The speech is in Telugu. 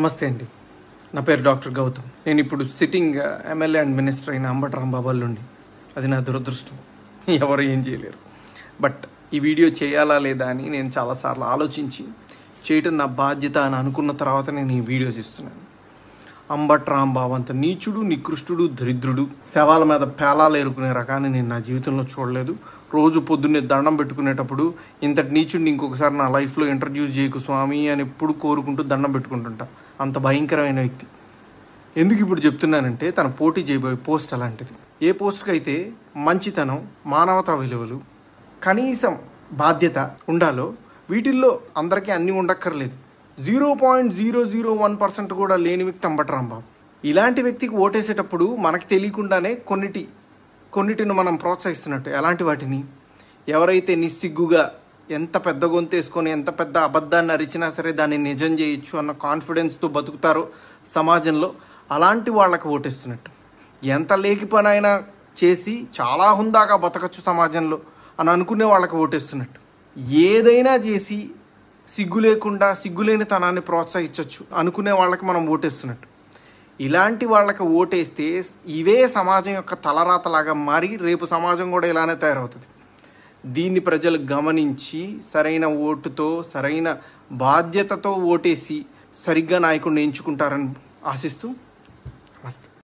నమస్తే అండి నా పేరు డాక్టర్ గౌతమ్ నేను ఇప్పుడు సిట్టింగ్ ఎమ్మెల్యే అండ్ మినిస్టర్ అయిన అంబటి రాంబాబు నుండి అది నా దురదృష్టం ఎవరు ఏం చేయలేరు బట్ ఈ వీడియో చేయాలా లేదా అని నేను చాలాసార్లు ఆలోచించి చేయటం నా బాధ్యత అని అనుకున్న తర్వాత నేను ఈ వీడియోస్ ఇస్తున్నాను అంబట్ రాంబాబు అంత నీచుడు నికృష్టుడు దరిద్రుడు శవాల మీద పేలాలు ఏరుకునే రకాన్ని నేను నా జీవితంలో చూడలేదు రోజు పొద్దున్నే దండం పెట్టుకునేటప్పుడు ఇంతటి నీచుడిని ఇంకొకసారి నా లైఫ్లో ఇంట్రడ్యూస్ చేయకు స్వామి అని ఎప్పుడు కోరుకుంటూ దండం పెట్టుకుంటుంటా అంత భయంకరమైన వ్యక్తి ఎందుకు ఇప్పుడు చెప్తున్నానంటే తన పోటీ చేయబోయే పోస్ట్ అలాంటిది ఏ పోస్ట్కి అయితే మంచితనం మానవతా విలువలు కనీసం బాధ్యత ఉండాలో వీటిల్లో అందరికీ అన్నీ ఉండక్కర్లేదు zero point zero zero one percent కూడా లేని వ్యక్తి అంబటి రాంబాబు ఇలాంటి వ్యక్తికి ఓటేసేటప్పుడు మనకి తెలియకుండానే కొన్నిటి కొన్నిటిని మనం ప్రోత్సహిస్తున్నట్టు ఎలాంటి వాటిని ఎవరైతే నిస్సిగ్గుగా ఎంత పెద్ద గొంతేసుకొని ఎంత పెద్ద అబద్ధాన్ని అరిచినా సరే దాన్ని నిజం చేయొచ్చు అన్న కాన్ఫిడెన్స్తో బతుకుతారో సమాజంలో అలాంటి వాళ్ళకి ఓటేస్తున్నట్టు ఎంత లేకి పని అయినా చేసి చాలా హుందాగా బతకచ్చు సమాజంలో అని అనుకునే వాళ్ళకి ఓటేస్తున్నట్టు ఏదైనా చేసి సిగ్గు లేకుండా సిగ్గులేని తనాన్ని ప్రోత్సహించవచ్చు అనుకునే వాళ్ళకి మనం ఓటేస్తున్నట్టు ఇలాంటి వాళ్ళకి ఓటేస్తే ఇవే సమాజం యొక్క తలరాతలాగా మారి రేపు సమాజం కూడా ఇలానే తయారవుతుంది దీన్ని ప్రజలు గమనించి సరైన ఓటుతో సరైన బాధ్యతతో ఓటేసి సరిగ్గా నాయకుడిని ఎంచుకుంటారని ఆశిస్తూ నమస్తే